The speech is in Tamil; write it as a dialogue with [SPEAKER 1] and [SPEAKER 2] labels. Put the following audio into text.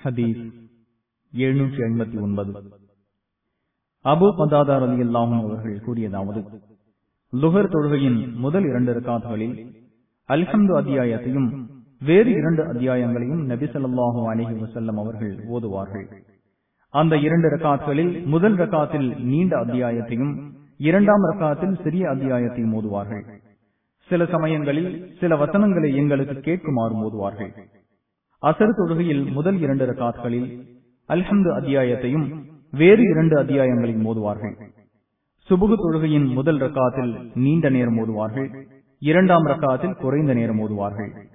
[SPEAKER 1] ஹதீஸ் எழுநூற்றி ஐம்பத்தி ஒன்பது அபு பதாதார் அலி அல்லாஹும் அவர்கள் கூறியதாவது லுகர் தொழுகையின் முதல் இரண்டு ரகாத்துகளில் அல்ஹம்து அத்தியாயத்தையும் வேறு இரண்டு அத்தியாயங்களையும் நபி ஸல்லல்லாஹு அலைஹி வஸல்லம் அவர்கள் ஓதுவார்கள் அந்த இரண்டு ரகாத்களில் முதல் ரகாத்தில் நீண்ட அத்தியாயத்தையும் இரண்டாம் ரகாத்தில் சிறிய அத்தியாயத்தையும் ஓதுவார்கள் சில சமயங்களில் சில வசனங்களை எங்களுக்கு கேட்குமாறு ஓதுவார்கள் அசர் தொழுகையில் முதல் இரண்டு ரகாத்களில் அல்ஹம்து அத்தியாயத்தையும் வேறு இரண்டு அத்தியாயங்களையும் ஓதுவார்கள் சுபுகு தொழுகையின் முதல் ரக்காத்தில் நீண்ட நேரம் ஓதுவார்கள் இரண்டாம் ரக்காத்தில் குறைந்த நேரம் ஓதுவார்கள்